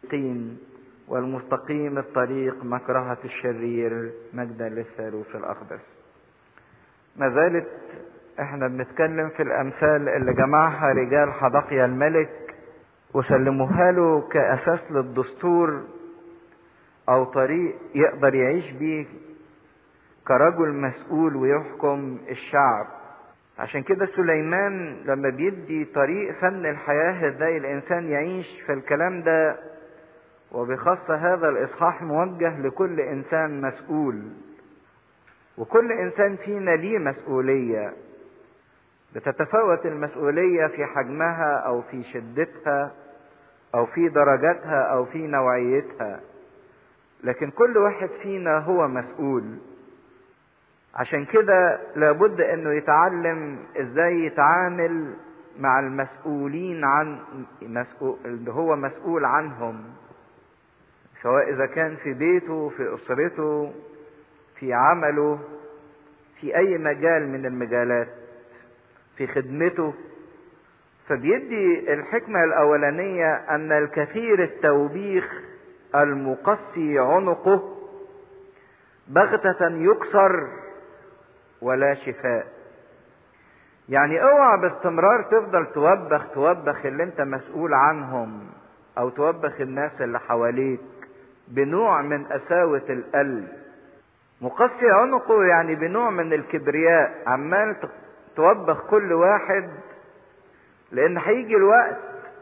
قيم والمستقيم الطريق مكرهة الشرير مجدا للثالوث الأقدس ما زالت احنا بنتكلم في الأمثال اللي جمعها رجال حدقيا الملك وسلموها له كأساس للدستور أو طريق يقدر يعيش بيه كرجل مسؤول ويحكم الشعب عشان كده سليمان لما بيدي طريق فن الحياة ازاي الإنسان يعيش في الكلام ده وبخاصة هذا الإصحاح موجه لكل إنسان مسؤول وكل إنسان فينا ليه مسؤولية بتتفاوت المسؤولية في حجمها أو في شدتها أو في درجاتها أو في نوعيتها لكن كل واحد فينا هو مسؤول عشان كده لابد انه يتعلم ازاي يتعامل مع المسؤولين عن مسؤول اللي هو مسؤول عنهم سواء اذا كان في بيته في اسرته في عمله في اي مجال من المجالات في خدمته فبيدي الحكمة الأولانية أن الكثير التوبيخ المقصي عنقه بغتة يكسر ولا شفاء يعني اوعى باستمرار تفضل توبخ توبخ اللي انت مسؤول عنهم او توبخ الناس اللي حواليك بنوع من قساوة القلب مقصي عنقه يعني بنوع من الكبرياء عمال توبخ كل واحد لان هيجي الوقت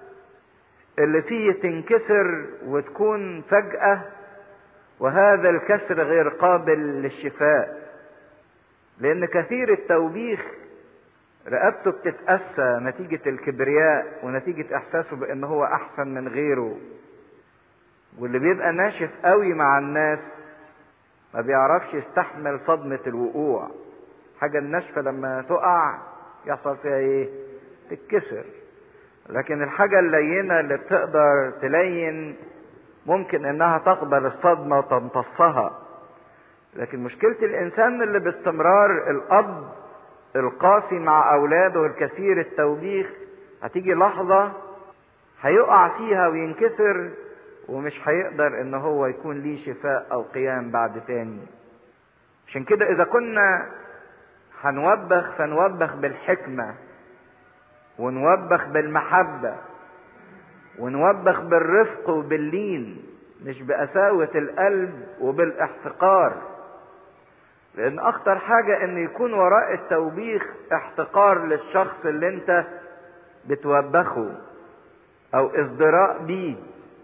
اللي فيه تنكسر وتكون فجأة وهذا الكسر غير قابل للشفاء لأن كثير التوبيخ رقبته بتتأسى نتيجة الكبرياء ونتيجة إحساسه بأن هو أحسن من غيره واللي بيبقى ناشف قوي مع الناس ما بيعرفش يستحمل صدمة الوقوع حاجة الناشفة لما تقع يحصل فيها ايه تتكسر لكن الحاجة اللينة اللي بتقدر تلين ممكن انها تقبل الصدمة وتمتصها لكن مشكلة الانسان اللي باستمرار الاب القاسي مع اولاده الكثير التوبيخ هتيجي لحظة هيقع فيها وينكسر ومش هيقدر ان هو يكون ليه شفاء او قيام بعد تاني عشان كده اذا كنا هنوبخ فنوبخ بالحكمة ونوبخ بالمحبة ونوبخ بالرفق وباللين مش بقساوة القلب وبالاحتقار لان اخطر حاجة ان يكون وراء التوبيخ احتقار للشخص اللي انت بتوبخه او ازدراء بيه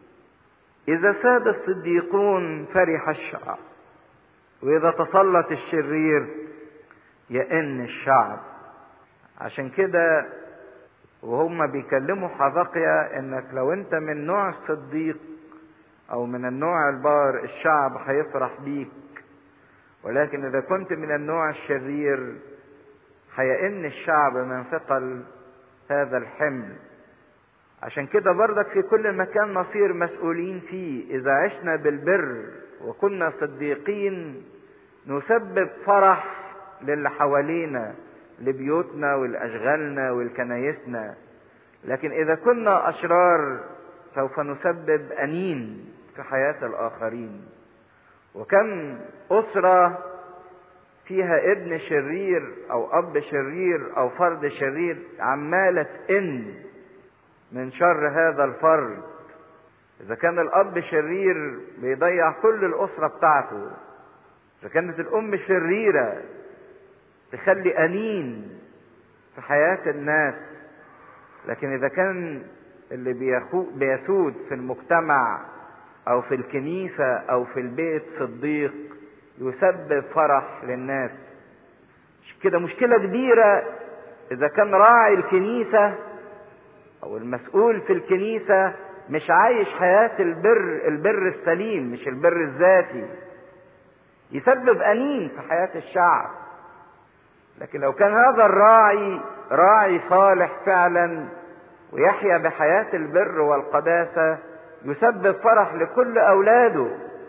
اذا ساد الصديقون فرح الشعب واذا تسلط الشرير يئن الشعب عشان كده وهم بيكلموا حذقيا انك لو انت من نوع الصديق او من النوع البار الشعب هيفرح بيك ولكن اذا كنت من النوع الشرير هيئن الشعب من ثقل هذا الحمل عشان كده برضك في كل مكان نصير مسؤولين فيه اذا عشنا بالبر وكنا صديقين نسبب فرح للي حوالينا لبيوتنا ولاشغالنا ولكنايسنا لكن اذا كنا اشرار سوف نسبب انين في حياه الاخرين وكم اسره فيها ابن شرير او اب شرير او فرد شرير عماله تئن من شر هذا الفرد اذا كان الاب شرير بيضيع كل الاسره بتاعته اذا كانت الام شريره تخلي انين في حياه الناس لكن اذا كان اللي بيسود في المجتمع او في الكنيسه او في البيت صديق يسبب فرح للناس كده مشكله كبيره اذا كان راعي الكنيسه او المسؤول في الكنيسه مش عايش حياه البر البر السليم مش البر الذاتي يسبب انين في حياه الشعب لكن لو كان هذا الراعي راعي صالح فعلا ويحيا بحياه البر والقداسه يسبب فرح لكل اولاده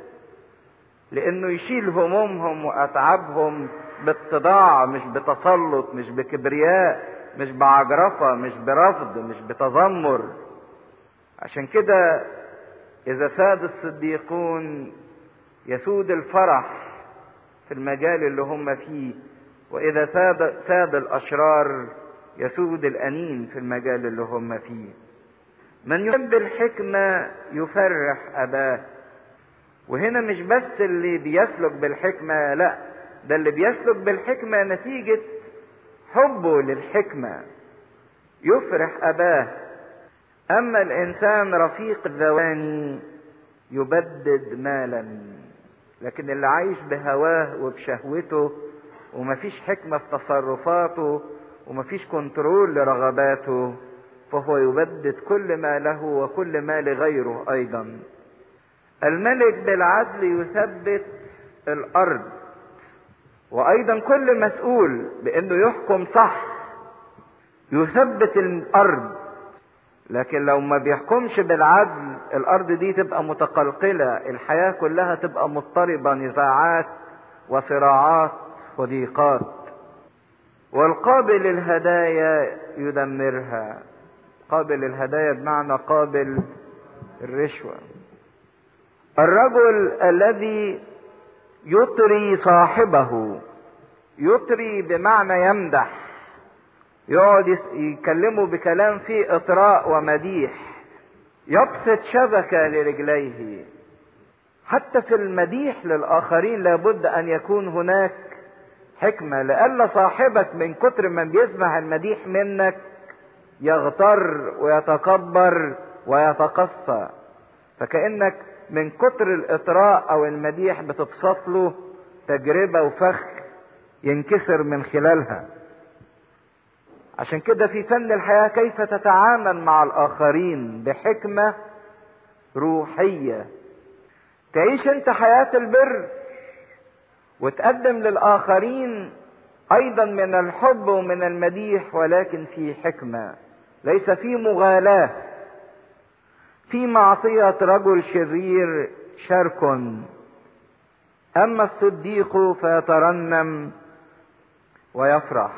لانه يشيل همومهم واتعابهم باتضاع مش بتسلط مش بكبرياء مش بعجرفه مش برفض مش بتذمر عشان كده إذا ساد الصديقون يسود الفرح في المجال اللي هم فيه وإذا ساد, ساد الأشرار يسود الأنين في المجال اللي هم فيه من يحب الحكمة يفرح أباه وهنا مش بس اللي بيسلك بالحكمة لا ده اللي بيسلك بالحكمة نتيجة حبه للحكمة يفرح أباه أما الإنسان رفيق الذواني يبدد مالا لكن اللي عايش بهواه وبشهوته ومفيش حكمة في تصرفاته ومفيش كنترول لرغباته فهو يبدد كل ما له وكل ما لغيره أيضا الملك بالعدل يثبت الأرض وأيضا كل مسؤول بأنه يحكم صح يثبت الأرض لكن لو ما بيحكمش بالعدل الارض دي تبقى متقلقله الحياه كلها تبقى مضطربه نزاعات وصراعات وضيقات والقابل الهدايا يدمرها قابل الهدايا بمعنى قابل الرشوه الرجل الذي يطري صاحبه يطري بمعنى يمدح يقعد يكلمه بكلام فيه اطراء ومديح يبسط شبكه لرجليه حتى في المديح للاخرين لابد ان يكون هناك حكمه لئلا صاحبك من كتر ما بيسمع المديح منك يغتر ويتكبر ويتقصى فكانك من كتر الاطراء او المديح بتبسط له تجربه وفخ ينكسر من خلالها عشان كده في فن الحياة كيف تتعامل مع الآخرين بحكمة روحية تعيش انت حياة البر وتقدم للآخرين أيضا من الحب ومن المديح ولكن في حكمة ليس في مغالاة في معصية رجل شرير شرك أما الصديق فيترنم ويفرح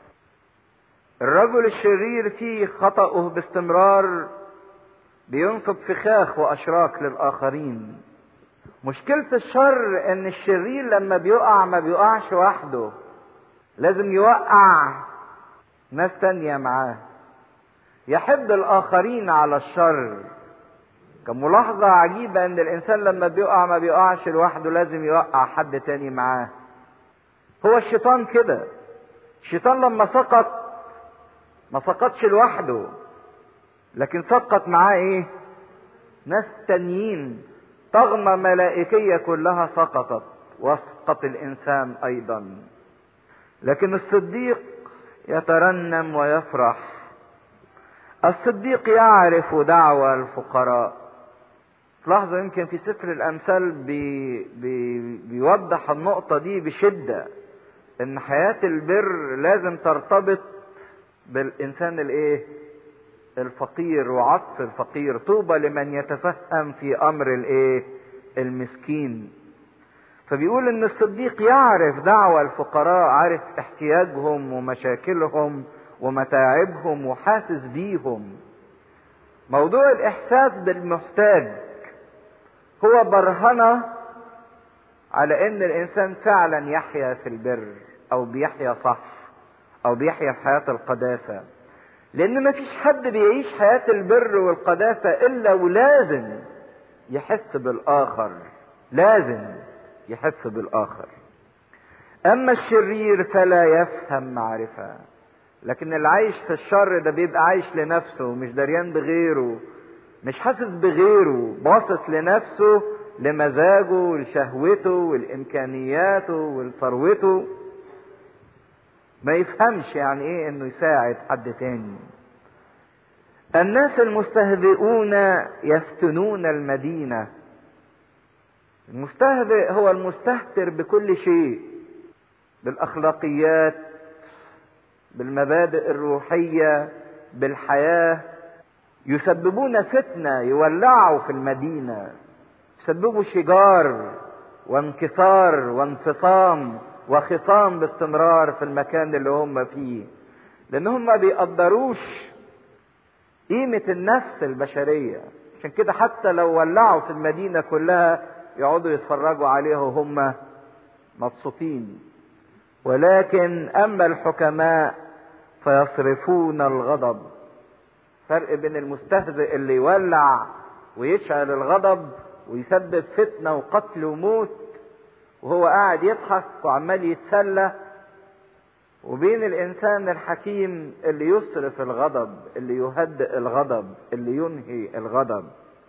الرجل الشرير في خطأه باستمرار بينصب فخاخ وأشراك للآخرين مشكلة الشر إن الشرير لما بيقع ما بيقعش وحده لازم يوقع ناس تانية معاه يحب الآخرين على الشر كملاحظة عجيبة إن الإنسان لما بيقع ما بيقعش لوحده لازم يوقع حد تاني معاه هو الشيطان كده الشيطان لما سقط ما سقطش لوحده لكن سقط معاه ايه ناس تانيين طغمة ملائكية كلها سقطت وسقط الإنسان أيضا لكن الصديق يترنم ويفرح الصديق يعرف دعوة الفقراء تلاحظوا يمكن في سفر الأمثال بي بي بيوضح النقطة دي بشدة إن حياة البر لازم ترتبط بالإنسان الإيه؟ الفقير وعطف الفقير طوبى لمن يتفهم في أمر الإيه؟ المسكين فبيقول ان الصديق يعرف دعوة الفقراء عارف احتياجهم ومشاكلهم ومتاعبهم وحاسس بيهم موضوع الاحساس بالمحتاج هو برهنة على ان الانسان فعلا يحيا في البر او بيحيا صح او بيحيا في حياة القداسة لان مفيش حد بيعيش حياة البر والقداسة الا ولازم يحس بالاخر لازم يحس بالاخر اما الشرير فلا يفهم معرفة لكن اللي عايش في الشر ده بيبقى عايش لنفسه مش دريان بغيره مش حاسس بغيره باصص لنفسه لمزاجه لشهوته والامكانياته ولثروته ما يفهمش يعني ايه انه يساعد حد تاني الناس المستهزئون يفتنون المدينه المستهزئ هو المستهتر بكل شيء بالاخلاقيات بالمبادئ الروحيه بالحياه يسببون فتنه يولعوا في المدينه يسببوا شجار وانكسار وانفصام وخصام باستمرار في المكان اللي هم فيه لان هم ما بيقدروش قيمه النفس البشريه عشان كده حتى لو ولعوا في المدينة كلها يقعدوا يتفرجوا عليها وهم مبسوطين ولكن أما الحكماء فيصرفون الغضب فرق بين المستهزئ اللي يولع ويشعل الغضب ويسبب فتنة وقتل وموت وهو قاعد يضحك وعمال يتسلى وبين الإنسان الحكيم اللي يصرف الغضب اللي يهدئ الغضب اللي ينهي الغضب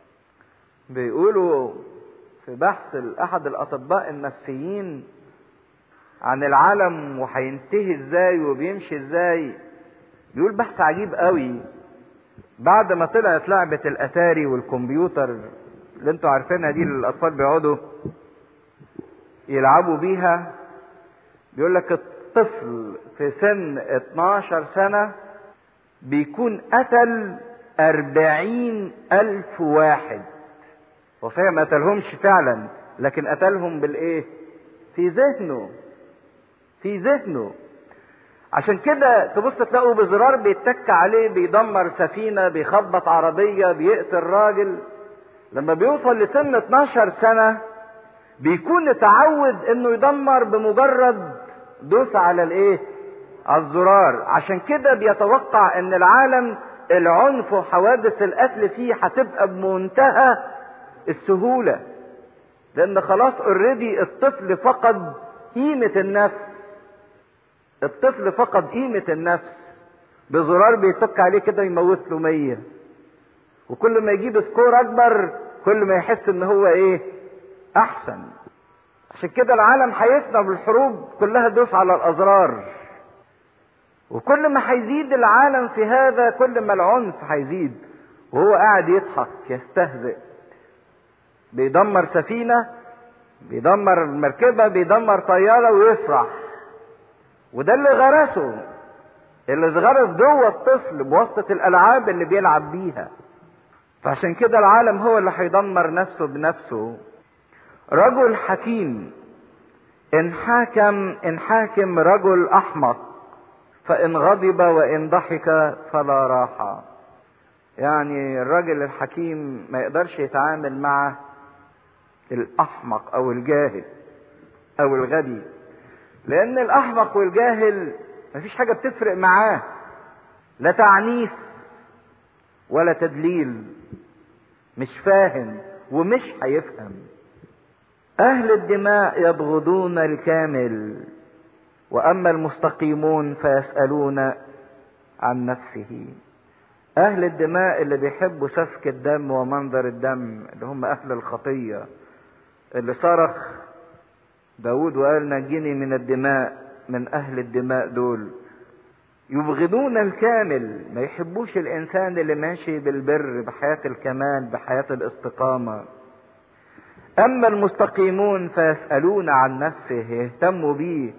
بيقولوا في بحث أحد الأطباء النفسيين عن العالم وهينتهي ازاي وبيمشي ازاي بيقول بحث عجيب قوي بعد ما طلعت لعبة الأتاري والكمبيوتر اللي انتوا عارفينها دي اللي الأطفال بيقعدوا يلعبوا بيها بيقول لك الطفل في سن 12 سنة بيكون قتل أربعين ألف واحد وصحيح ما قتلهمش فعلا لكن قتلهم بالإيه؟ في ذهنه في ذهنه عشان كده تبص تلاقوا بزرار بيتك عليه بيدمر سفينة بيخبط عربية بيقتل راجل لما بيوصل لسن 12 سنة بيكون اتعود انه يدمر بمجرد دوس على الايه على الزرار عشان كده بيتوقع ان العالم العنف وحوادث القتل فيه هتبقى بمنتهى السهولة لان خلاص اوريدي الطفل فقد قيمة النفس الطفل فقد قيمة النفس بزرار بيتك عليه كده يموت له مية وكل ما يجيب سكور اكبر كل ما يحس ان هو ايه احسن عشان كده العالم هيفنى بالحروب كلها دوس على الازرار وكل ما هيزيد العالم في هذا كل ما العنف هيزيد وهو قاعد يضحك يستهزئ بيدمر سفينة بيدمر مركبة بيدمر طيارة ويفرح وده اللي غرسه اللي اتغرس جوه الطفل بواسطة الألعاب اللي بيلعب بيها فعشان كده العالم هو اللي هيدمر نفسه بنفسه رجل حكيم إن حاكم إن حاكم رجل أحمق فإن غضب وإن ضحك فلا راحة يعني الراجل الحكيم ما يقدرش يتعامل مع الأحمق أو الجاهل أو الغبي لأن الأحمق والجاهل مفيش حاجة بتفرق معاه لا تعنيف ولا تدليل مش فاهم ومش هيفهم أهل الدماء يبغضون الكامل وأما المستقيمون فيسألون عن نفسه أهل الدماء اللي بيحبوا سفك الدم ومنظر الدم اللي هم أهل الخطية اللي صرخ داود وقال نجني من الدماء من أهل الدماء دول يبغضون الكامل ما يحبوش الإنسان اللي ماشي بالبر بحياة الكمال بحياة الاستقامة أما المستقيمون فيسألون عن نفسه يهتموا بيه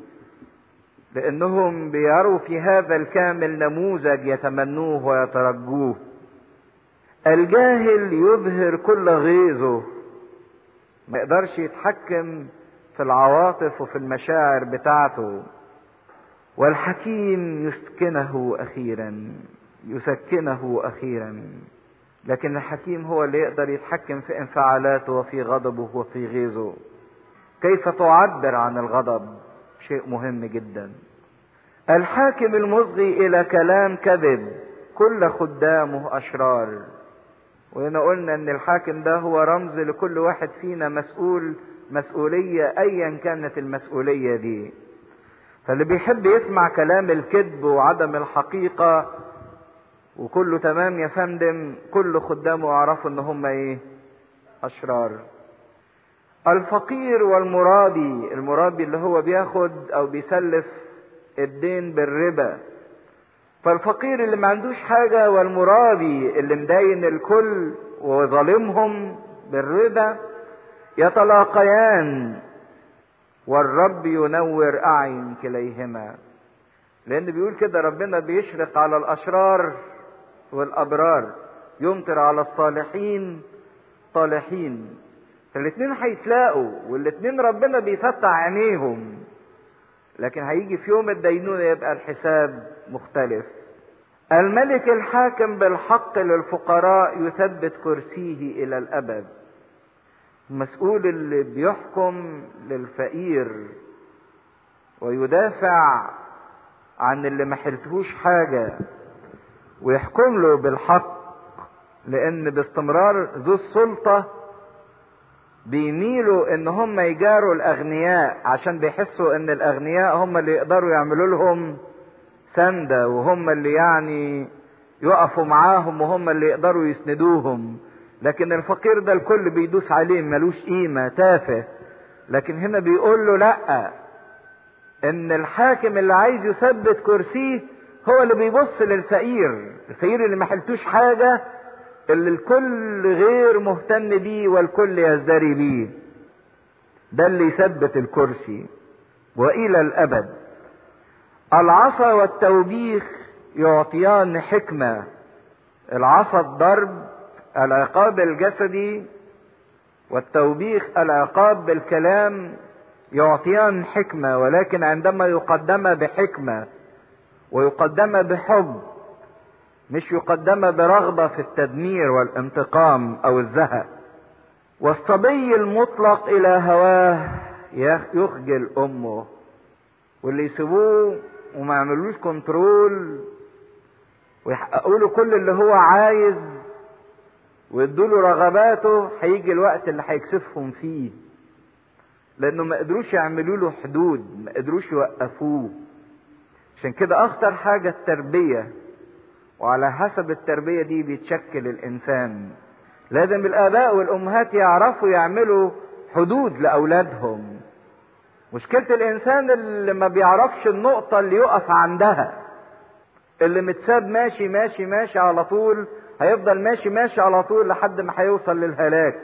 لأنهم بيروا في هذا الكامل نموذج يتمنوه ويترجوه الجاهل يظهر كل غيظه ما يقدرش يتحكم في العواطف وفي المشاعر بتاعته والحكيم يسكنه اخيرا يسكنه اخيرا لكن الحكيم هو اللي يقدر يتحكم في انفعالاته وفي غضبه وفي غيظه كيف تعبر عن الغضب شيء مهم جدا الحاكم المصغي الى كلام كذب كل خدامه اشرار وهنا قلنا ان الحاكم ده هو رمز لكل واحد فينا مسؤول مسؤولية ايا كانت المسؤولية دي فاللي بيحب يسمع كلام الكذب وعدم الحقيقة وكله تمام يا فندم كل خدامه يعرفوا ان هم ايه اشرار الفقير والمرابي المرابي اللي هو بياخد او بيسلف الدين بالربا فالفقير اللي ما عندوش حاجة والمرابي اللي مداين الكل وظالمهم بالربا يتلاقيان والرب ينور أعين كليهما لأن بيقول كده ربنا بيشرق على الأشرار والأبرار يمطر على الصالحين صالحين فالاتنين هيتلاقوا والاتنين ربنا بيفتح عينيهم لكن هيجي في يوم الدينونة يبقى الحساب مختلف الملك الحاكم بالحق للفقراء يثبت كرسيه الى الابد المسؤول اللي بيحكم للفقير ويدافع عن اللي ما حلتهوش حاجة ويحكم له بالحق لان باستمرار ذو السلطة بيميلوا ان هم يجاروا الاغنياء عشان بيحسوا ان الاغنياء هم اللي يقدروا يعملوا لهم سندة وهم اللي يعني يقفوا معاهم وهم اللي يقدروا يسندوهم لكن الفقير ده الكل بيدوس عليه ملوش قيمة تافه لكن هنا بيقول له لا ان الحاكم اللي عايز يثبت كرسيه هو اللي بيبص للفقير الفقير اللي ما حلتوش حاجة اللي الكل غير مهتم بيه والكل يزدري بيه ده اللي يثبت الكرسي والى الابد العصا والتوبيخ يعطيان حكمة العصا الضرب العقاب الجسدي والتوبيخ العقاب بالكلام يعطيان حكمة ولكن عندما يقدم بحكمة ويقدم بحب مش يقدم برغبة في التدمير والانتقام او الزهق والصبي المطلق الى هواه يخجل امه واللي يسيبوه وما يعملوش كنترول ويحققوا له كل اللي هو عايز ويدوا له رغباته هيجي الوقت اللي هيكسفهم فيه لانه ما قدروش يعملوا له حدود ما قدروش يوقفوه عشان كده اخطر حاجه التربيه وعلى حسب التربيه دي بيتشكل الانسان لازم الاباء والامهات يعرفوا يعملوا حدود لاولادهم مشكله الانسان اللي ما بيعرفش النقطه اللي يقف عندها اللي متساب ماشي ماشي ماشي على طول هيفضل ماشي ماشي على طول لحد ما هيوصل للهلاك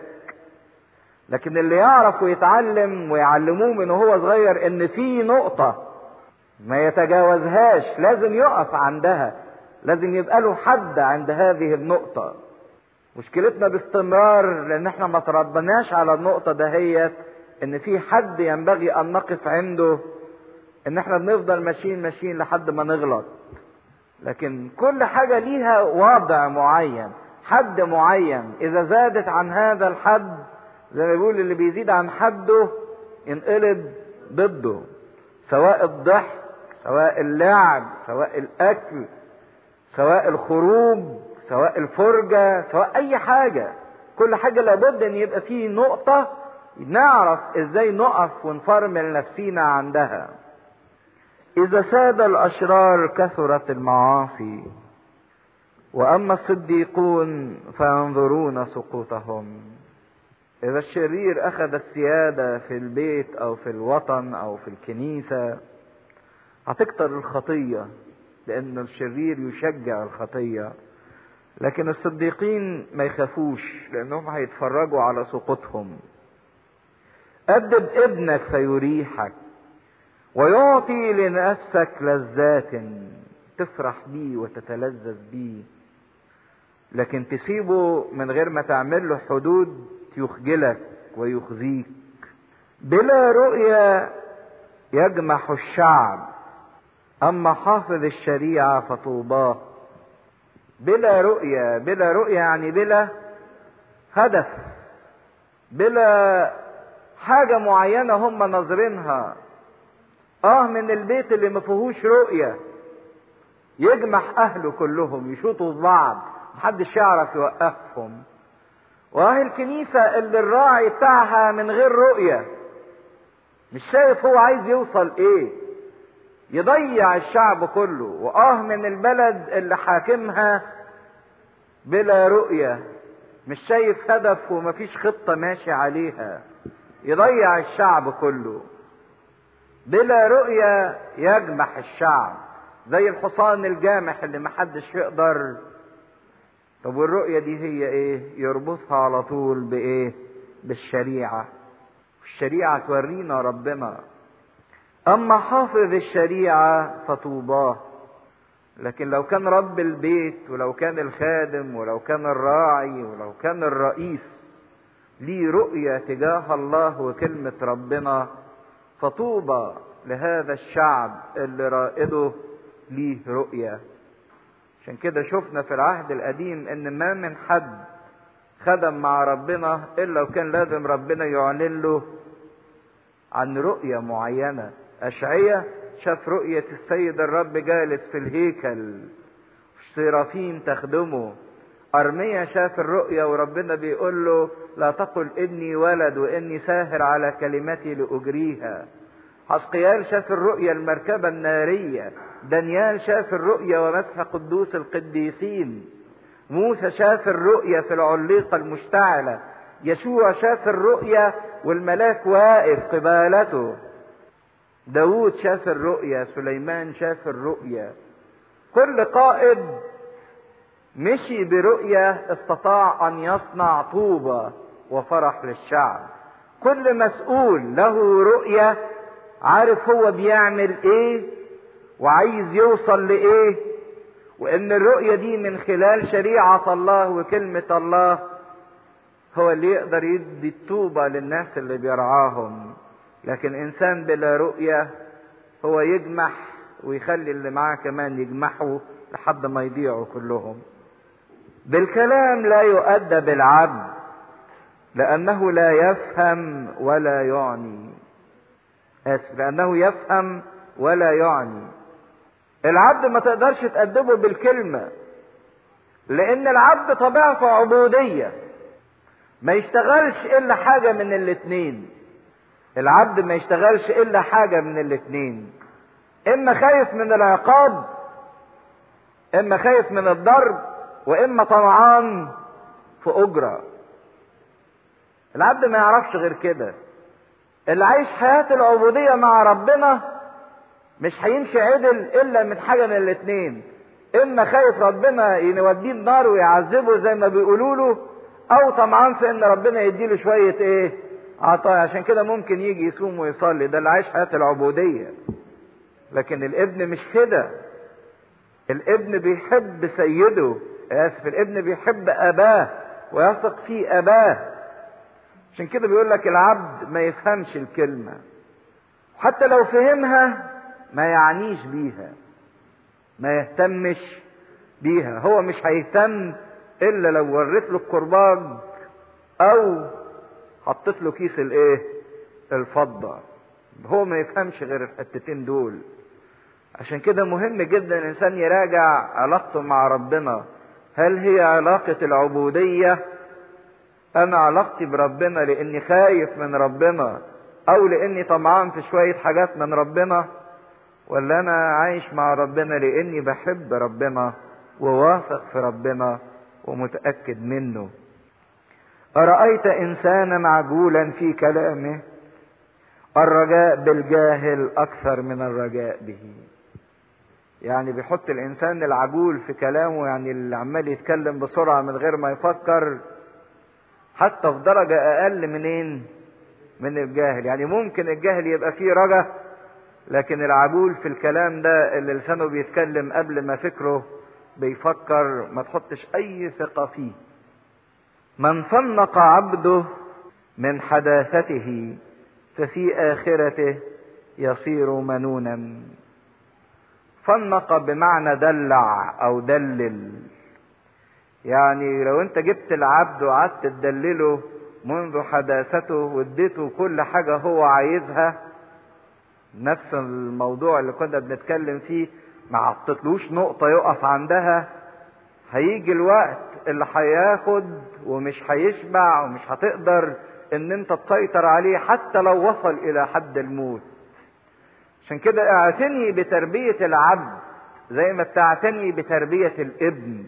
لكن اللي يعرف ويتعلم ويعلموه من وهو صغير ان في نقطة ما يتجاوزهاش لازم يقف عندها لازم يبقى له حد عند هذه النقطة مشكلتنا باستمرار لان احنا ما تربناش على النقطة دهيت ان في حد ينبغي ان نقف عنده ان احنا بنفضل ماشيين ماشيين لحد ما نغلط لكن كل حاجة ليها وضع معين حد معين اذا زادت عن هذا الحد زي ما بيقول اللي بيزيد عن حده ينقلب ضده سواء الضحك سواء اللعب سواء الاكل سواء الخروج سواء الفرجة سواء اي حاجة كل حاجة لابد ان يبقى فيه نقطة نعرف ازاي نقف ونفرمل نفسينا عندها اذا ساد الاشرار كثرت المعاصي واما الصديقون فينظرون سقوطهم اذا الشرير اخذ السيادة في البيت او في الوطن او في الكنيسة هتكتر الخطية لان الشرير يشجع الخطية لكن الصديقين ما يخافوش لانهم هيتفرجوا على سقوطهم أدب ابنك فيريحك ويعطي لنفسك لذات تفرح بيه وتتلذذ بيه لكن تسيبه من غير ما تعمل له حدود يخجلك ويخزيك بلا رؤية يجمح الشعب أما حافظ الشريعة فطوباه بلا رؤية بلا رؤية يعني بلا هدف بلا حاجة معينة هم ناظرينها اه من البيت اللي ما فيهوش رؤية يجمح اهله كلهم يشوطوا في بعض محدش يعرف يوقفهم واه الكنيسة اللي الراعي بتاعها من غير رؤية مش شايف هو عايز يوصل ايه يضيع الشعب كله واه من البلد اللي حاكمها بلا رؤية مش شايف هدف ومفيش خطة ماشي عليها يضيع الشعب كله بلا رؤية يجمح الشعب زي الحصان الجامح اللي محدش يقدر طب والرؤية دي هي ايه يربطها على طول بايه بالشريعة الشريعة تورينا ربنا اما حافظ الشريعة فطوباه لكن لو كان رب البيت ولو كان الخادم ولو كان الراعي ولو كان الرئيس ليه رؤية تجاه الله وكلمة ربنا فطوبى لهذا الشعب اللي رائده ليه رؤية عشان كده شفنا في العهد القديم ان ما من حد خدم مع ربنا الا وكان لازم ربنا يعلن له عن رؤية معينة اشعية شاف رؤية السيد الرب جالس في الهيكل السرافين تخدمه أرميا شاف الرؤيا وربنا بيقول له لا تقل إني ولد وإني ساهر على كلمتي لأجريها حسقيال شاف الرؤيا المركبة النارية دانيال شاف الرؤيا ومسح قدوس القديسين موسى شاف الرؤيا في العليقة المشتعلة يشوع شاف الرؤيا والملاك واقف قبالته داود شاف الرؤيا سليمان شاف الرؤيا كل قائد مشي برؤية استطاع أن يصنع طوبة وفرح للشعب كل مسؤول له رؤية عارف هو بيعمل ايه وعايز يوصل لايه وان الرؤية دي من خلال شريعة الله وكلمة الله هو اللي يقدر يدي الطوبة للناس اللي بيرعاهم لكن انسان بلا رؤية هو يجمح ويخلي اللي معاه كمان يجمحوا لحد ما يضيعوا كلهم بالكلام لا يؤدب العبد لأنه لا يفهم ولا يعني آسف لأنه يفهم ولا يعني العبد ما تقدرش تأدبه بالكلمة لأن العبد طبيعته عبودية ما يشتغلش إلا حاجة من الاتنين العبد ما يشتغلش إلا حاجة من الاتنين إما خايف من العقاب إما خايف من الضرب وإما طمعان في أجرة العبد ما يعرفش غير كده اللي عايش حياة العبودية مع ربنا مش هيمشي عدل إلا من حاجة من الاتنين إما خايف ربنا يوديه النار ويعذبه زي ما بيقولوا له أو طمعان في إن ربنا يديله شوية إيه عطايا عشان كده ممكن يجي يصوم ويصلي ده اللي عايش حياة العبودية لكن الابن مش كده الابن بيحب سيده اسف الابن بيحب اباه ويثق في اباه عشان كده بيقول لك العبد ما يفهمش الكلمة حتى لو فهمها ما يعنيش بيها ما يهتمش بيها هو مش هيهتم الا لو وريت له الكرباج او حطيت له كيس الايه الفضة هو ما يفهمش غير الحتتين دول عشان كده مهم جدا الانسان يراجع علاقته مع ربنا هل هي علاقة العبودية انا علاقتي بربنا لاني خايف من ربنا او لاني طمعان في شوية حاجات من ربنا ولا انا عايش مع ربنا لاني بحب ربنا وواثق في ربنا ومتأكد منه أرأيت إنسانا عجولا في كلامه الرجاء بالجاهل أكثر من الرجاء به يعني بيحط الإنسان العجول في كلامه يعني اللي عمال يتكلم بسرعة من غير ما يفكر حتى في درجة أقل منين من الجاهل يعني ممكن الجاهل يبقى فيه رجا لكن العجول في الكلام ده اللي لسانه بيتكلم قبل ما فكره بيفكر ما تحطش أي ثقة فيه من فنق عبده من حداثته ففي آخرته يصير منونا فنق بمعنى دلع أو دلل يعني لو انت جبت العبد وقعدت تدلله منذ حداثته واديته كل حاجة هو عايزها نفس الموضوع اللي كنا بنتكلم فيه ما عطتلوش نقطة يقف عندها هيجي الوقت اللي هياخد ومش هيشبع ومش هتقدر ان انت تسيطر عليه حتى لو وصل الى حد الموت عشان كده اعتني بتربية العبد زي ما بتعتني بتربية الابن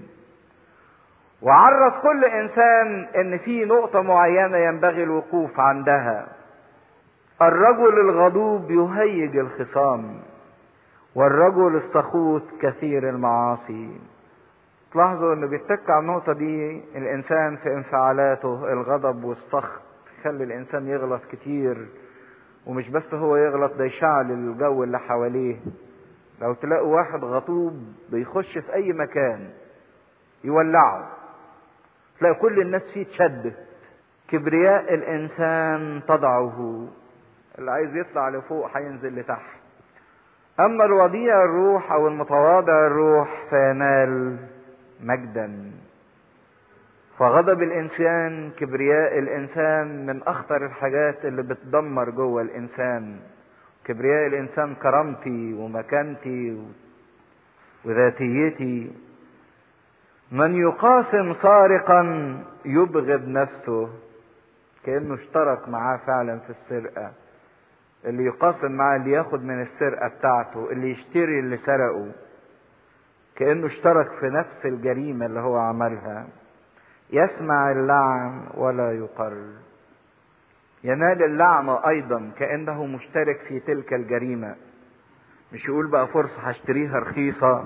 وعرف كل انسان ان في نقطة معينة ينبغي الوقوف عندها الرجل الغضوب يهيج الخصام والرجل السخوط كثير المعاصي تلاحظوا انه بيتك على النقطة دي الانسان في انفعالاته الغضب والسخط يخلي الانسان يغلط كتير ومش بس هو يغلط ده يشعل الجو اللي حواليه لو تلاقوا واحد غضوب بيخش في اي مكان يولعه تلاقي كل الناس فيه تشدد كبرياء الانسان تضعه اللي عايز يطلع لفوق هينزل لتحت أما الوديع الروح أو المتواضع الروح فينال مجدا فغضب الإنسان كبرياء الإنسان من أخطر الحاجات اللي بتدمر جوه الإنسان كبرياء الإنسان كرامتي ومكانتي وذاتيتي من يقاسم سارقا يبغض نفسه كأنه اشترك معاه فعلا في السرقة اللي يقاسم معاه اللي ياخد من السرقة بتاعته اللي يشتري اللي سرقه كأنه اشترك في نفس الجريمة اللي هو عملها يسمع اللعن ولا يقر ينال اللعنة أيضا كأنه مشترك في تلك الجريمة مش يقول بقى فرصة هشتريها رخيصة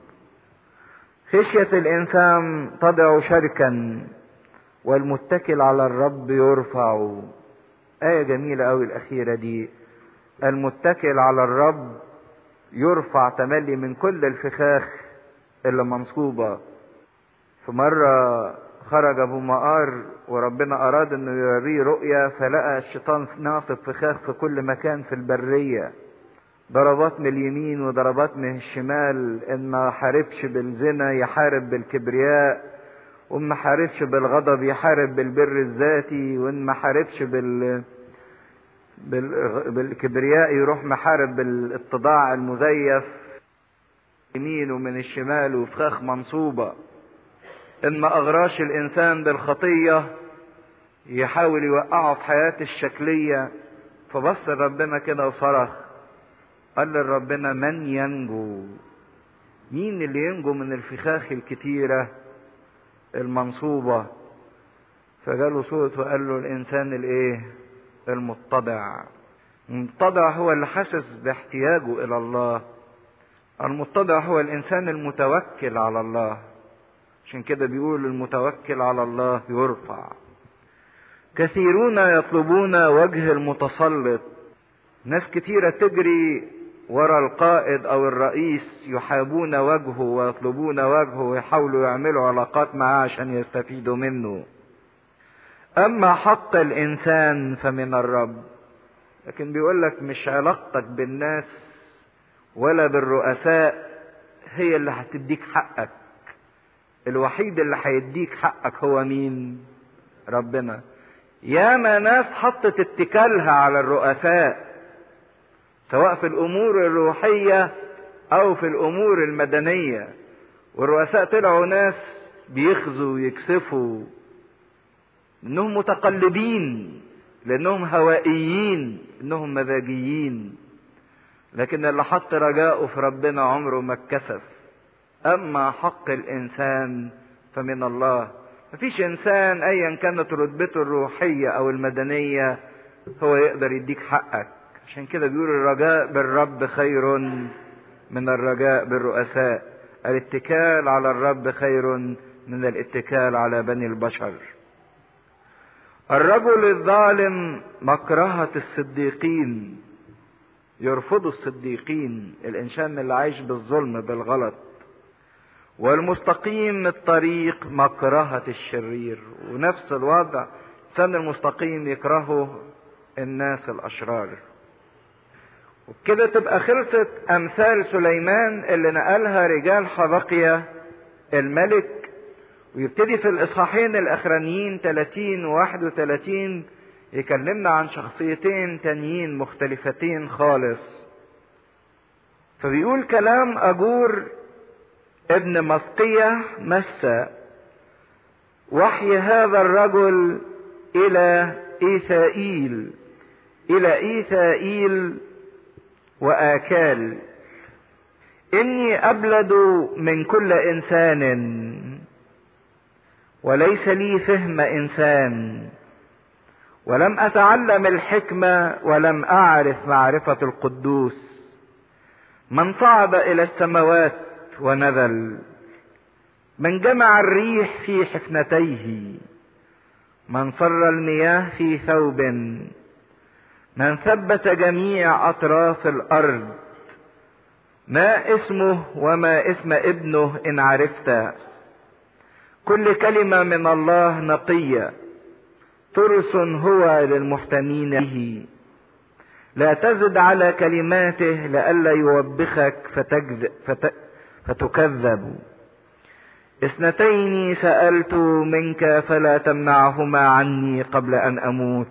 خشية الإنسان تضع شركا والمتكل على الرب يرفع آية جميلة أوي الأخيرة دي المتكل على الرب يرفع تملي من كل الفخاخ اللي منصوبة في مرة خرج أبو مقار وربنا أراد إنه يوريه رؤية فلقى الشيطان ناصب فخاخ في كل مكان في البرية ضربات من اليمين وضربات من الشمال إن ما حاربش بالزنا يحارب بالكبرياء وإن ما حاربش بالغضب يحارب بالبر الذاتي وإن ما حاربش بال بالكبرياء يروح محارب بالاتضاع المزيف يمين ومن الشمال وفخاخ منصوبة إن ما أغراش الإنسان بالخطية يحاول يوقعه في حياته الشكلية فبص ربنا كده وصرخ قال لربنا من ينجو مين اللي ينجو من الفخاخ الكتيرة المنصوبة فجاله صوت وقال له الإنسان الإيه المتضع المتضع هو اللي حاسس باحتياجه إلى الله المتضع هو الإنسان المتوكل على الله عشان كده بيقول المتوكل على الله يرفع كثيرون يطلبون وجه المتسلط ناس كتيرة تجري ورا القائد او الرئيس يحابون وجهه ويطلبون وجهه ويحاولوا يعملوا علاقات معاه عشان يستفيدوا منه اما حق الانسان فمن الرب لكن بيقول لك مش علاقتك بالناس ولا بالرؤساء هي اللي هتديك حقك الوحيد اللي هيديك حقك هو مين ربنا ياما ناس حطت اتكالها على الرؤساء سواء في الامور الروحيه او في الامور المدنيه والرؤساء طلعوا ناس بيخزوا ويكسفوا انهم متقلبين لانهم هوائيين انهم مزاجيين لكن اللي حط رجاءه في ربنا عمره ما اتكسف اما حق الانسان فمن الله مفيش انسان ايا كانت رتبته الروحيه او المدنيه هو يقدر يديك حقك عشان كده بيقول الرجاء بالرب خير من الرجاء بالرؤساء الاتكال على الرب خير من الاتكال على بني البشر الرجل الظالم مكرهة الصديقين يرفضوا الصديقين الإنسان اللي عايش بالظلم بالغلط والمستقيم الطريق مكرهة الشرير ونفس الوضع الإنسان المستقيم يكرهه الناس الأشرار وبكده تبقى خلصت أمثال سليمان اللي نقلها رجال حبقية الملك ويبتدي في الإصحاحين الأخرانيين 30 و 31 يكلمنا عن شخصيتين تانيين مختلفتين خالص فبيقول كلام أجور ابن مسقية مسى وحي هذا الرجل إلى إيثائيل إلى إيثائيل وآكال إني أبلد من كل إنسان وليس لي فهم إنسان ولم أتعلم الحكمة ولم أعرف معرفة القدوس من صعد إلى السماوات ونزل من جمع الريح في حفنتيه من صر المياه في ثوب من ثبت جميع اطراف الارض ما اسمه وما اسم ابنه ان عرفت كل كلمه من الله نقيه ترس هو للمحتمين به لا تزد على كلماته لئلا يوبخك فتكذب فت... فتكذب اثنتين سألت منك فلا تمنعهما عني قبل أن أموت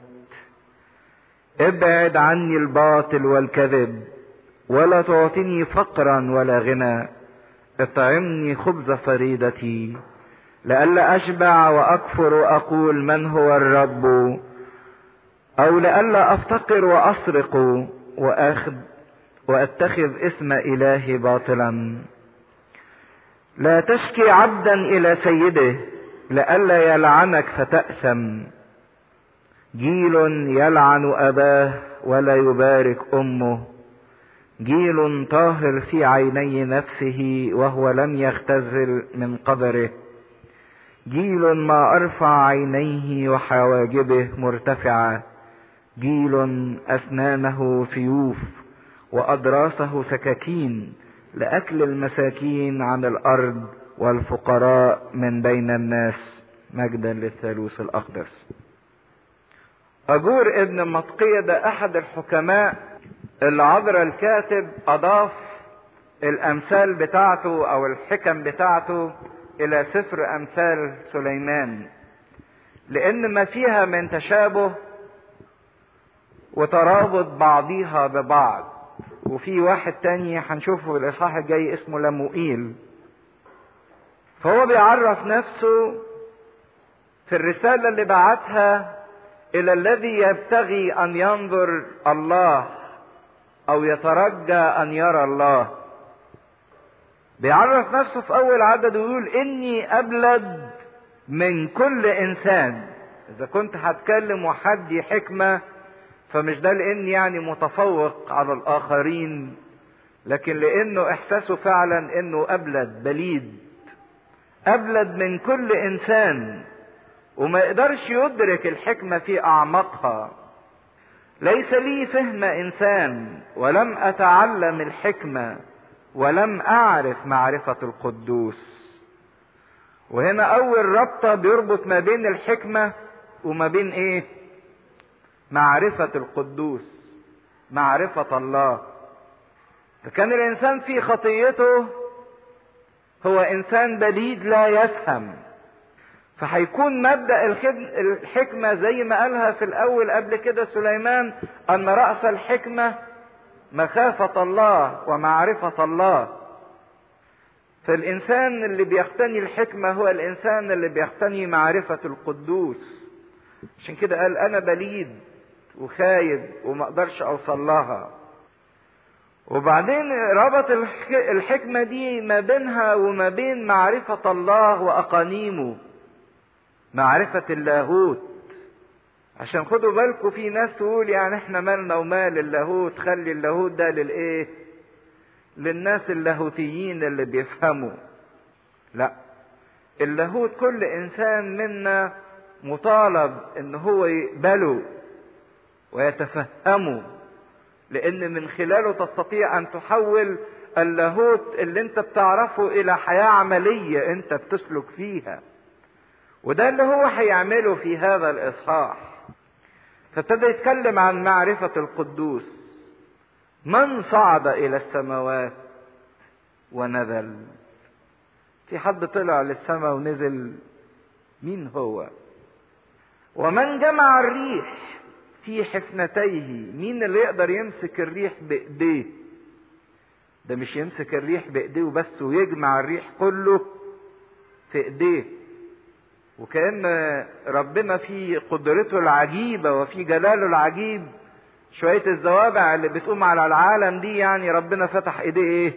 ابعد عني الباطل والكذب ولا تعطني فقرا ولا غنى اطعمني خبز فريدتي لئلا اشبع واكفر واقول من هو الرب او لئلا افتقر واسرق واخذ واتخذ اسم الهي باطلا لا تشكي عبدا الى سيده لئلا يلعنك فتأثم جيل يلعن اباه ولا يبارك امه جيل طاهر في عيني نفسه وهو لم يختزل من قدره جيل ما ارفع عينيه وحواجبه مرتفعه جيل اسنانه سيوف واضراسه سكاكين لاكل المساكين عن الارض والفقراء من بين الناس مجدا للثالوث الاقدس اجور ابن مطقية ده احد الحكماء اللي عذر الكاتب اضاف الامثال بتاعته او الحكم بتاعته الى سفر امثال سليمان لان ما فيها من تشابه وترابط بعضيها ببعض وفي واحد تاني هنشوفه في الاصحاح الجاي اسمه لموئيل فهو بيعرف نفسه في الرسالة اللي بعتها إلى الذي يبتغي أن ينظر الله أو يترجى أن يرى الله بيعرف نفسه في أول عدد ويقول إني أبلد من كل إنسان إذا كنت هتكلم وحدي حكمة فمش ده لأني يعني متفوق على الآخرين لكن لأنه إحساسه فعلا إنه أبلد بليد أبلد من كل إنسان وما يقدرش يدرك الحكمة في أعماقها ليس لي فهم إنسان ولم أتعلم الحكمة ولم أعرف معرفة القدوس وهنا أول ربطة بيربط ما بين الحكمة وما بين إيه؟ معرفة القدوس معرفة الله فكان الإنسان في خطيته هو إنسان بليد لا يفهم فهيكون مبدا الحكمه زي ما قالها في الاول قبل كده سليمان ان راس الحكمه مخافه الله ومعرفه الله فالانسان اللي بيقتني الحكمه هو الانسان اللي بيقتني معرفه القدوس عشان كده قال انا بليد وخايب وما اقدرش اوصل لها وبعدين ربط الحكمه دي ما بينها وما بين معرفه الله واقانيمه معرفة اللاهوت عشان خدوا بالكم في ناس تقول يعني احنا مالنا ومال اللاهوت خلي اللاهوت ده للايه للناس اللاهوتيين اللي بيفهموا لا اللاهوت كل انسان منا مطالب ان هو يقبله ويتفهمه لان من خلاله تستطيع ان تحول اللاهوت اللي انت بتعرفه الى حياة عملية انت بتسلك فيها وده اللي هو هيعمله في هذا الاصحاح فابتدى يتكلم عن معرفة القدوس من صعد الى السماوات ونزل في حد طلع للسماء ونزل مين هو ومن جمع الريح في حفنتيه مين اللي يقدر يمسك الريح بايديه ده مش يمسك الريح بايديه وبس ويجمع الريح كله في ايديه وكأن ربنا في قدرته العجيبة وفي جلاله العجيب شوية الزوابع اللي بتقوم على العالم دي يعني ربنا فتح ايديه ايه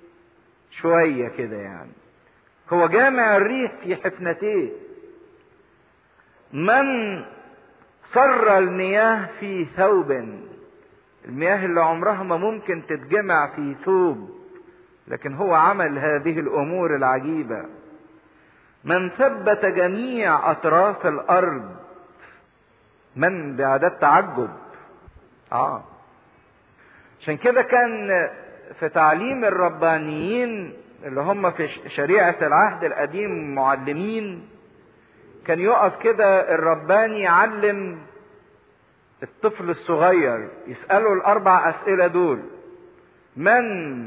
شوية كده يعني هو جامع الريح في حفنتيه من صر المياه في ثوب المياه اللي عمرها ما ممكن تتجمع في ثوب لكن هو عمل هذه الامور العجيبه من ثبت جميع اطراف الارض من باعداد تعجب اه عشان كده كان في تعليم الربانيين اللي هم في شريعة العهد القديم معلمين كان يقف كده الرباني يعلم الطفل الصغير يسأله الأربع أسئلة دول من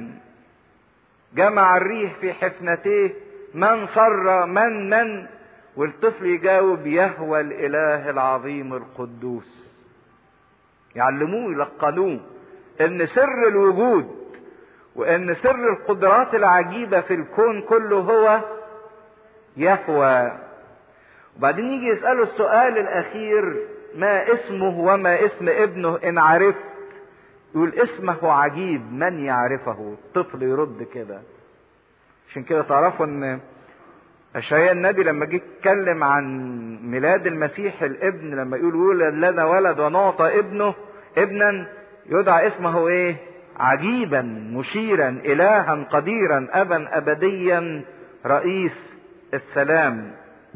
جمع الريح في حفنتيه من صر من من والطفل يجاوب يهوى الإله العظيم القدوس يعلموه يلقنوه ان سر الوجود وان سر القدرات العجيبه في الكون كله هو يهوى وبعدين يجي يساله السؤال الاخير ما اسمه وما اسم ابنه ان عرفت يقول اسمه عجيب من يعرفه الطفل يرد كده عشان كده تعرفوا ان اشعياء النبي لما جه يتكلم عن ميلاد المسيح الابن لما يقول ولد لنا ولد ونعطى ابنه ابنا يدعى اسمه ايه عجيبا مشيرا الها قديرا ابا ابديا رئيس السلام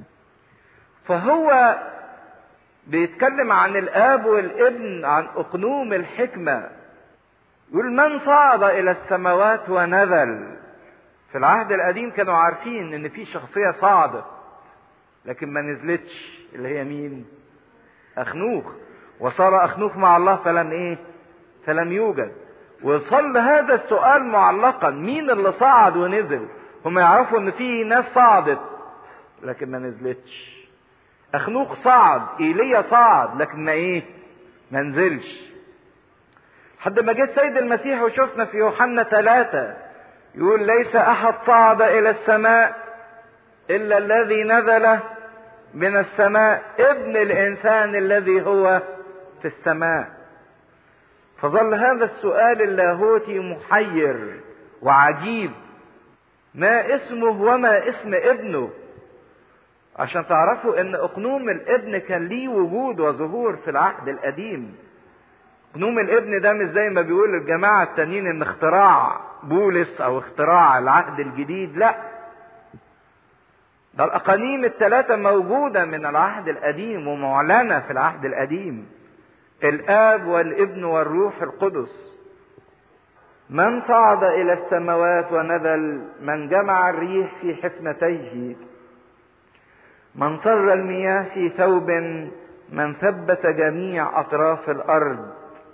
فهو بيتكلم عن الاب والابن عن اقنوم الحكمه يقول من صعد الى السماوات ونزل في العهد القديم كانوا عارفين ان في شخصيه صعدت لكن ما نزلتش اللي هي مين اخنوخ وصار اخنوخ مع الله فلم ايه فلم يوجد وصل هذا السؤال معلقا مين اللي صعد ونزل هم يعرفوا ان في ناس صعدت لكن ما نزلتش اخنوخ صعد ايليا صعد لكن ما ايه ما نزلش حد ما جه السيد المسيح وشفنا في يوحنا ثلاثة يقول ليس احد صعد الى السماء الا الذي نزل من السماء ابن الانسان الذي هو في السماء فظل هذا السؤال اللاهوتي محير وعجيب ما اسمه وما اسم ابنه عشان تعرفوا ان اقنوم الابن كان ليه وجود وظهور في العهد القديم اقنوم الابن ده مش زي ما بيقول الجماعة التانيين ان اختراع بولس او اختراع العهد الجديد لا ده الاقانيم الثلاثة موجودة من العهد القديم ومعلنة في العهد القديم الاب والابن والروح القدس من صعد الى السماوات ونزل من جمع الريح في حفنتيه من صر المياه في ثوب من ثبت جميع اطراف الارض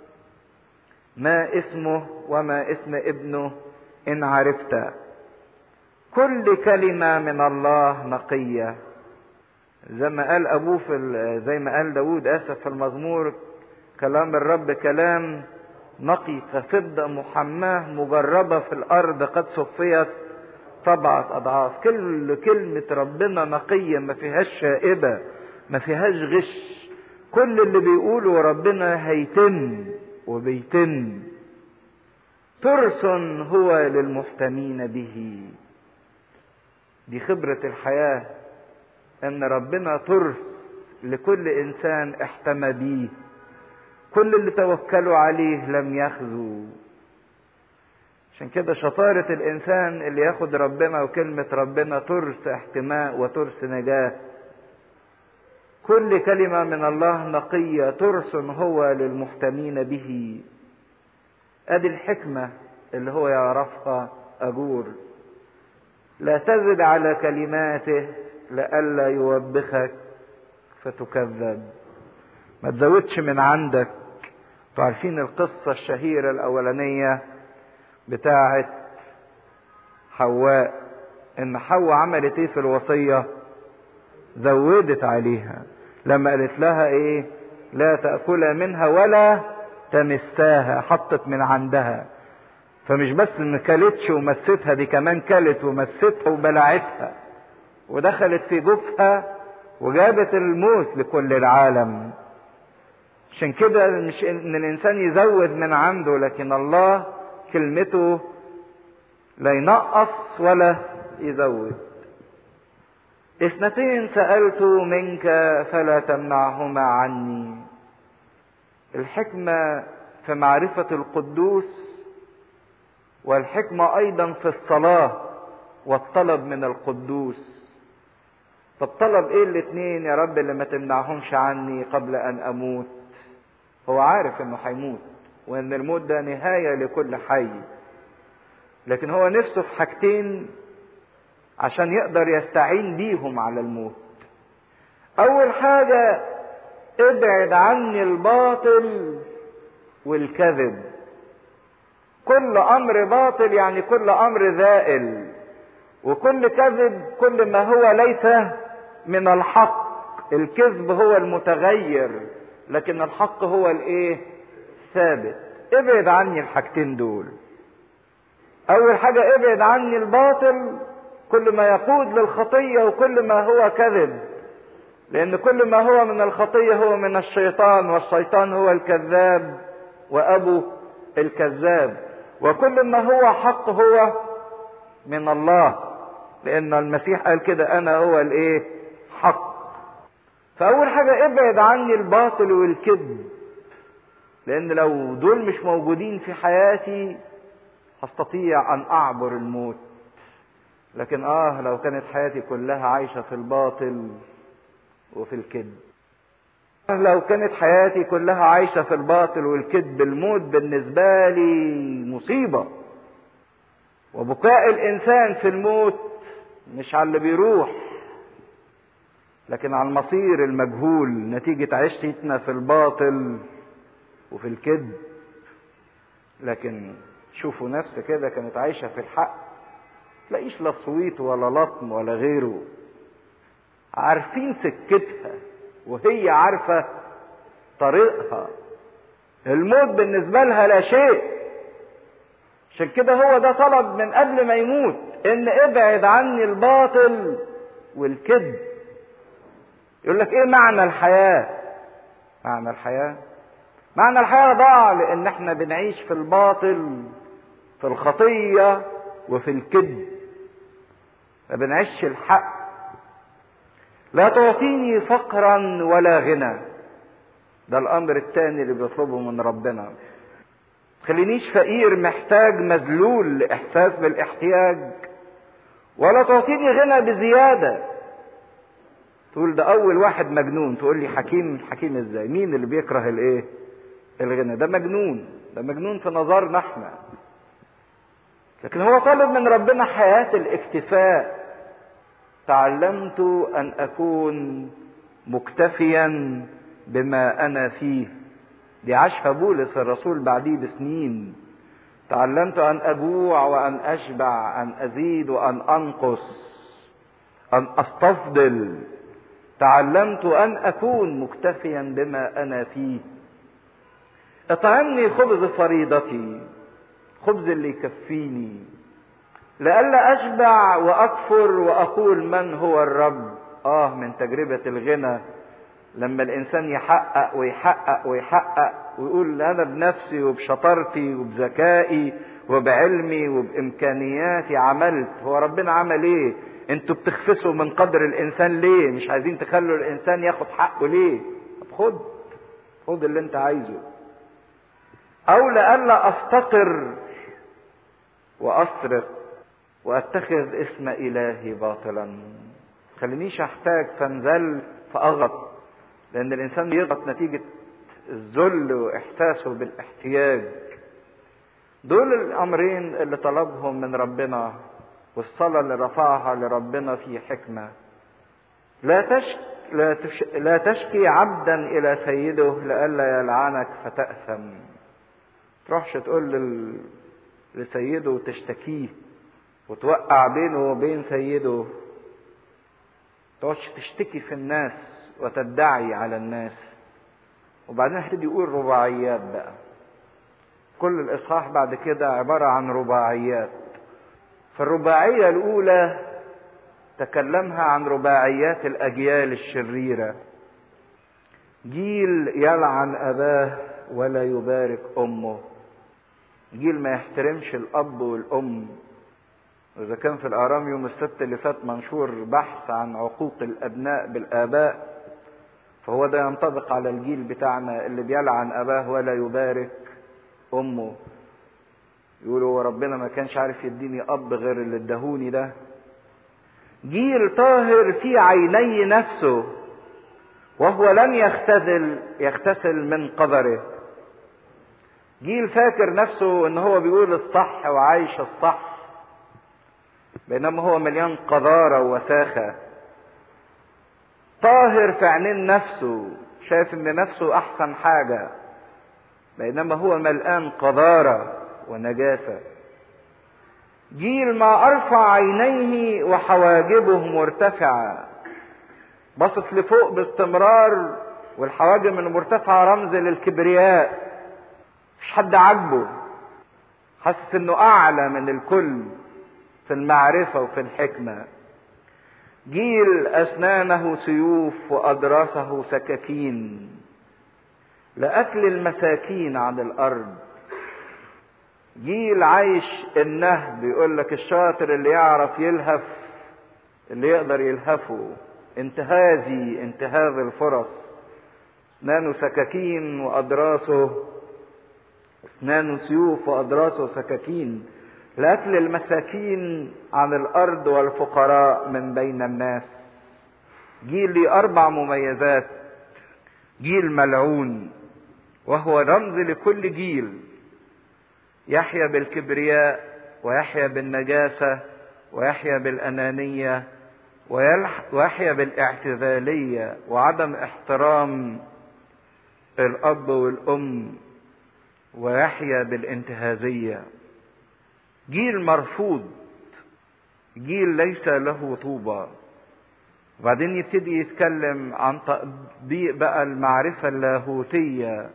ما اسمه وما اسم ابنه ان عرفت كل كلمه من الله نقيه زي ما قال ابوه في زي ما قال داود اسف في المزمور كلام الرب كلام نقي كفضة محماه مجربة في الأرض قد صفيت سبعة أضعاف كل كلمة ربنا نقية ما فيهاش شائبة ما فيهاش غش كل اللي بيقوله ربنا هيتم وبيتم ترس هو للمحتمين به دي خبرة الحياة ان ربنا ترس لكل انسان احتمى بيه كل اللي توكلوا عليه لم يخزوا عشان كده شطارة الإنسان اللي ياخد ربنا وكلمة ربنا ترس احتماء وترس نجاة كل كلمة من الله نقية ترس هو للمحتمين به ادي الحكمة اللي هو يعرفها أجور لا تزد على كلماته لئلا يوبخك فتكذب ما تزودش من عندك عارفين القصة الشهيرة الأولانية بتاعة حواء إن حواء عملت إيه في الوصية؟ زودت عليها لما قالت لها إيه؟ لا تأكل منها ولا تمساها حطت من عندها فمش بس ما كلتش ومستها دي كمان كلت ومستها وبلعتها ودخلت في جوفها وجابت الموت لكل العالم عشان كده مش ان الانسان يزود من عنده لكن الله كلمته لا ينقص ولا يزود اثنتين سألت منك فلا تمنعهما عني الحكمة في معرفة القدوس والحكمة أيضا في الصلاة والطلب من القدوس طب طلب ايه الاتنين يا رب اللي ما تمنعهمش عني قبل ان اموت هو عارف انه هيموت وان الموت ده نهايه لكل حي لكن هو نفسه في حاجتين عشان يقدر يستعين بيهم على الموت اول حاجه ابعد عني الباطل والكذب كل امر باطل يعني كل امر زائل وكل كذب كل ما هو ليس من الحق الكذب هو المتغير لكن الحق هو الايه ثابت ابعد عني الحاجتين دول اول حاجة ابعد عني الباطل كل ما يقود للخطية وكل ما هو كذب لان كل ما هو من الخطية هو من الشيطان والشيطان هو الكذاب وابو الكذاب وكل ما هو حق هو من الله لان المسيح قال كده انا هو الايه حق فاول حاجة ابعد عني الباطل والكذب لان لو دول مش موجودين في حياتي هستطيع ان اعبر الموت لكن اه لو كانت حياتي كلها عايشة في الباطل وفي الكذب لو كانت حياتي كلها عايشة في الباطل والكذب الموت بالنسبة لي مصيبة وبكاء الإنسان في الموت مش على اللي بيروح لكن على المصير المجهول نتيجة عيشتنا في الباطل وفي الكذب لكن شوفوا نفس كده كانت عايشة في الحق تلاقيش لا صويت ولا لطم ولا غيره عارفين سكتها وهي عارفة طريقها الموت بالنسبة لها لا شيء عشان كده هو ده طلب من قبل ما يموت ان ابعد عني الباطل والكذب يقول لك ايه معنى الحياة معنى الحياة معنى الحياة ضاع لان احنا بنعيش في الباطل في الخطية وفي الكذب ما بنعيش الحق لا تعطيني فقرا ولا غنى ده الامر الثاني اللي بيطلبه من ربنا تخلينيش فقير محتاج مذلول لاحساس بالاحتياج ولا تعطيني غنى بزياده تقول ده اول واحد مجنون تقول لي حكيم حكيم ازاي مين اللي بيكره الايه الغنى ده مجنون ده مجنون في نظرنا احنا لكن هو طالب من ربنا حياه الاكتفاء تعلمت ان اكون مكتفيا بما انا فيه دي عاشها بولس الرسول بعديه بسنين تعلمت ان اجوع وان اشبع ان ازيد وان انقص ان استفضل تعلمت ان اكون مكتفيا بما انا فيه اطعمني خبز فريضتي خبز اللي يكفيني لئلا اشبع واكفر واقول من هو الرب اه من تجربه الغنى لما الانسان يحقق ويحقق ويحقق ويقول انا بنفسي وبشطارتي وبذكائي وبعلمي وبامكانياتي عملت هو ربنا عمل ايه انتوا بتخفسوا من قدر الانسان ليه مش عايزين تخلوا الانسان ياخد حقه ليه طب خد خد اللي انت عايزه او لئلا افتقر واسرق واتخذ اسم الهي باطلا خلينيش احتاج فانزل فاغط لان الانسان بيضغط نتيجه الذل واحساسه بالاحتياج دول الامرين اللي طلبهم من ربنا والصلاه اللي رفعها لربنا في حكمه لا تشك لا, تش... لا تشكي عبدا الى سيده لئلا يلعنك فتاثم تروحش تقول لل... لسيده وتشتكيه وتوقع بينه وبين سيده تقعدش تشتكي في الناس وتدعي على الناس وبعدين هتبتدي يقول رباعيات بقى كل الاصحاح بعد كده عباره عن رباعيات فالرباعيه الاولى تكلمها عن رباعيات الاجيال الشريره جيل يلعن اباه ولا يبارك امه جيل ما يحترمش الاب والام واذا كان في الارام يوم السبت اللي فات منشور بحث عن عقوق الابناء بالاباء فهو ده ينطبق على الجيل بتاعنا اللي بيلعن اباه ولا يبارك امه يقولوا هو ربنا ما كانش عارف يديني اب غير اللي ادهوني ده جيل طاهر في عيني نفسه وهو لم يختزل يغتسل من قدره جيل فاكر نفسه ان هو بيقول الصح وعايش الصح بينما هو مليان قذاره ووساخه طاهر في عينين نفسه شايف ان نفسه احسن حاجة بينما هو ملآن قذارة ونجاسة جيل ما ارفع عينيه وحواجبه مرتفعة بصت لفوق باستمرار والحواجب المرتفعة رمز للكبرياء مش حد عاجبه حاسس انه اعلى من الكل في المعرفة وفي الحكمة جيل اسنانه سيوف واضراسه سكاكين لاكل المساكين عن الارض جيل عايش النهب يقول لك الشاطر اللي يعرف يلهف اللي يقدر يلهفه انتهازي انتهاز الفرص اسنانه سكاكين واضراسه اسنانه سيوف واضراسه سكاكين لاكل المساكين عن الارض والفقراء من بين الناس جيل لي اربع مميزات جيل ملعون وهو رمز لكل جيل يحيا بالكبرياء ويحيا بالنجاسه ويحيا بالانانيه ويحيا بالاعتزاليه وعدم احترام الاب والام ويحيا بالانتهازيه جيل مرفوض جيل ليس له طوبى وبعدين يبتدي يتكلم عن تطبيق بقى المعرفة اللاهوتية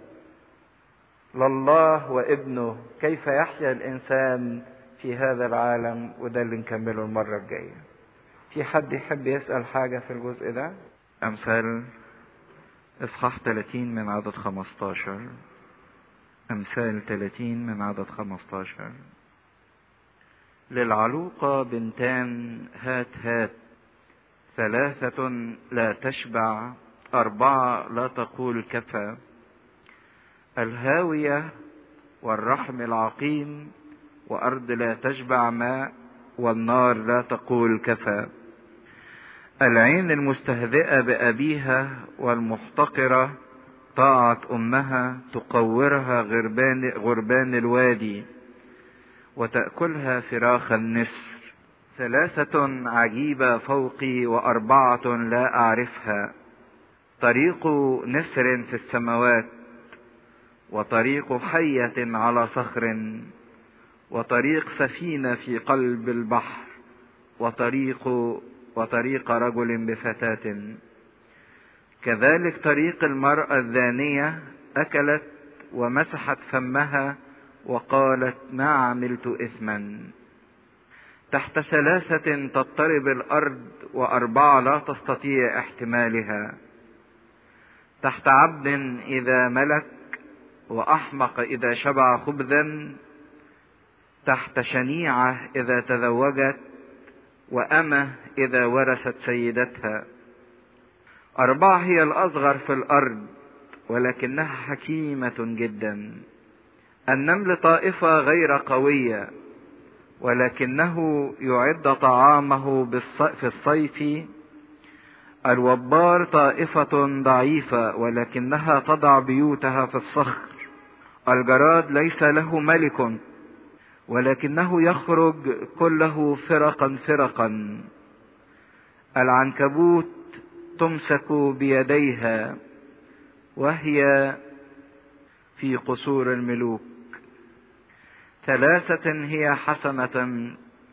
لله وابنه كيف يحيا الإنسان في هذا العالم وده اللي نكمله المرة الجاية في حد يحب يسأل حاجة في الجزء ده أمثال إصحاح 30 من عدد 15 أمثال 30 من عدد 15 للعلوقة بنتان هات هات ثلاثة لا تشبع أربعة لا تقول كفى الهاوية والرحم العقيم وأرض لا تشبع ماء والنار لا تقول كفى العين المستهزئة بأبيها والمحتقرة طاعة أمها تقورها غربان, غربان الوادي وتأكلها فراخ النسر ثلاثة عجيبة فوقي وأربعة لا أعرفها طريق نسر في السماوات وطريق حية على صخر وطريق سفينة في قلب البحر وطريق وطريق رجل بفتاة كذلك طريق المرأة الزانية أكلت ومسحت فمها وقالت ما عملت إثما تحت ثلاثة تضطرب الأرض وأربعة لا تستطيع احتمالها تحت عبد إذا ملك وأحمق إذا شبع خبزا تحت شنيعة إذا تزوجت وأمة إذا ورثت سيدتها أربعة هي الأصغر في الأرض ولكنها حكيمة جدا النمل طائفة غير قوية ولكنه يعد طعامه في الصيف الوبار طائفة ضعيفة ولكنها تضع بيوتها في الصخر الجراد ليس له ملك ولكنه يخرج كله فرقا فرقا العنكبوت تمسك بيديها وهي في قصور الملوك ثلاثة هي حسنة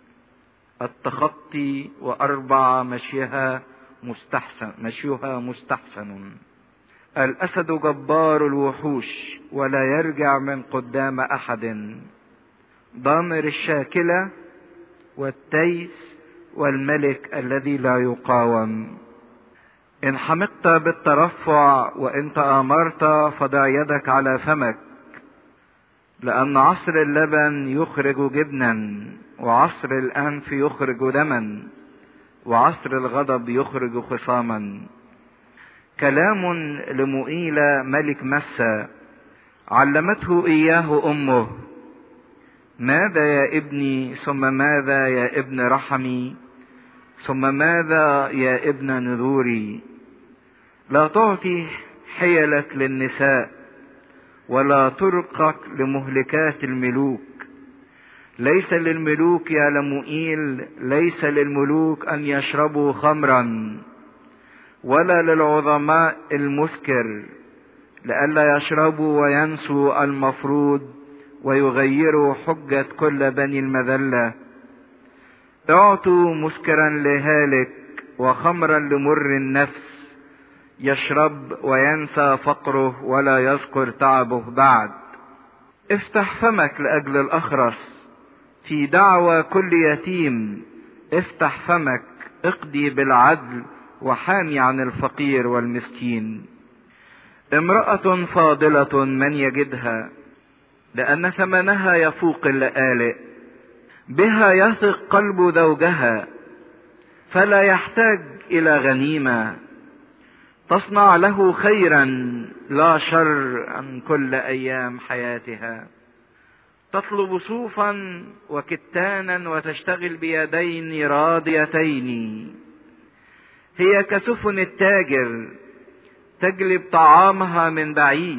التخطي وأربعة مشيها مستحسن مشيها مستحسن الأسد جبار الوحوش ولا يرجع من قدام أحد ضامر الشاكلة والتيس والملك الذي لا يقاوم إن حمقت بالترفع وإن تآمرت فضع يدك على فمك لأن عصر اللبن يخرج جبنا وعصر الأنف يخرج دما وعصر الغضب يخرج خصاما كلام لمؤيل ملك مسى علمته إياه أمه ماذا يا ابني ثم ماذا يا ابن رحمي ثم ماذا يا ابن نذوري لا تعطي حيلك للنساء ولا ترقك لمهلكات الملوك ليس للملوك يا لمؤيل ليس للملوك ان يشربوا خمرا ولا للعظماء المسكر لئلا يشربوا وينسوا المفروض ويغيروا حجة كل بني المذلة اعطوا مسكرا لهالك وخمرا لمر النفس يشرب وينسى فقره ولا يذكر تعبه بعد افتح فمك لاجل الاخرس في دعوى كل يتيم افتح فمك اقضي بالعدل وحامي عن الفقير والمسكين امرأة فاضلة من يجدها لأن ثمنها يفوق اللآلئ بها يثق قلب زوجها فلا يحتاج إلى غنيمة تصنع له خيرا لا شر عن كل أيام حياتها تطلب صوفا وكتانا وتشتغل بيدين راضيتين هي كسفن التاجر تجلب طعامها من بعيد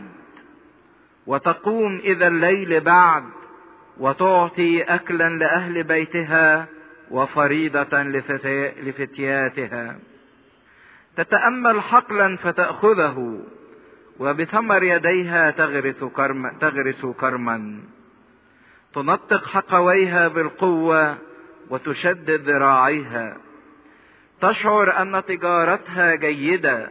وتقوم اذا الليل بعد وتعطي اكلا لاهل بيتها وفريضه لفتياتها تتامل حقلا فتاخذه وبثمر يديها تغرس كرما, تغرس كرما تنطق حقويها بالقوه وتشدد ذراعيها تشعر ان تجارتها جيده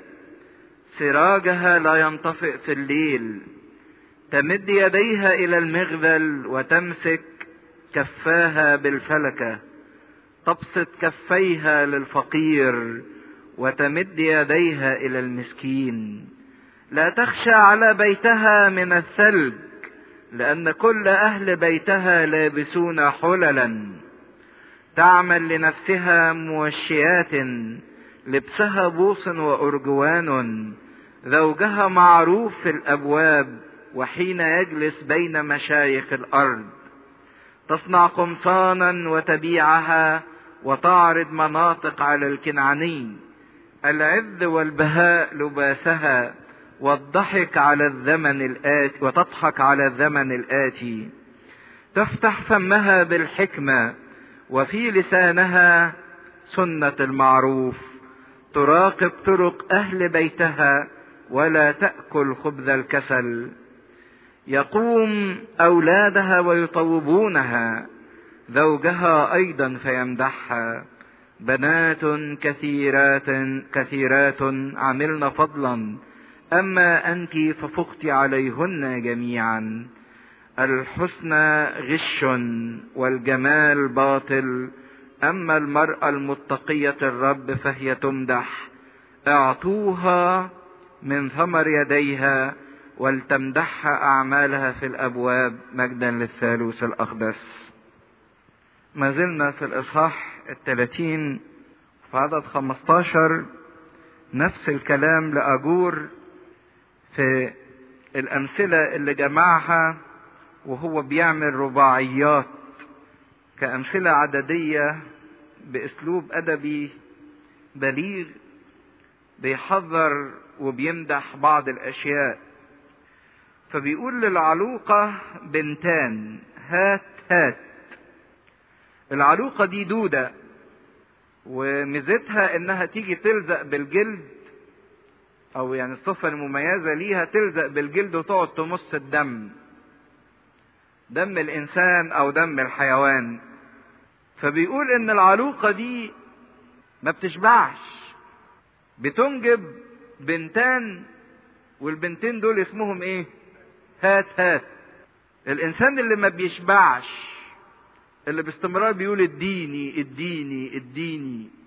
سراجها لا ينطفئ في الليل تمد يديها الى المغذل وتمسك كفاها بالفلكه تبسط كفيها للفقير وتمد يديها الى المسكين لا تخشى على بيتها من الثلج لان كل اهل بيتها لابسون حللا تعمل لنفسها موشيات لبسها بوص وارجوان زوجها معروف في الابواب وحين يجلس بين مشايخ الارض تصنع قمصانا وتبيعها وتعرض مناطق على الكنعاني العذ والبهاء لباسها والضحك على الزمن الآتي وتضحك على الزمن الآتي تفتح فمها بالحكمة وفي لسانها سنة المعروف تراقب طرق أهل بيتها ولا تأكل خبز الكسل يقوم أولادها ويطوبونها زوجها أيضا فيمدحها بنات كثيرات كثيرات عملن فضلا أما أنت ففقت عليهن جميعا الحسنى غش والجمال باطل أما المرأة المتقية الرب فهي تمدح اعطوها من ثمر يديها ولتمدحها أعمالها في الأبواب مجدا للثالوث الأقدس ما زلنا في الإصحاح الثلاثين في عدد خمستاشر نفس الكلام لأجور في الأمثلة اللي جمعها وهو بيعمل رباعيات كأمثلة عددية بأسلوب أدبي بليغ بيحذر وبيمدح بعض الأشياء فبيقول للعلوقة بنتان هات هات العلوقة دي دودة وميزتها انها تيجي تلزق بالجلد او يعني الصفة المميزة ليها تلزق بالجلد وتقعد تمص الدم دم الانسان او دم الحيوان فبيقول ان العلوقة دي ما بتشبعش بتنجب بنتان والبنتين دول اسمهم ايه هات هات الانسان اللي ما بيشبعش اللي باستمرار بيقول اديني اديني اديني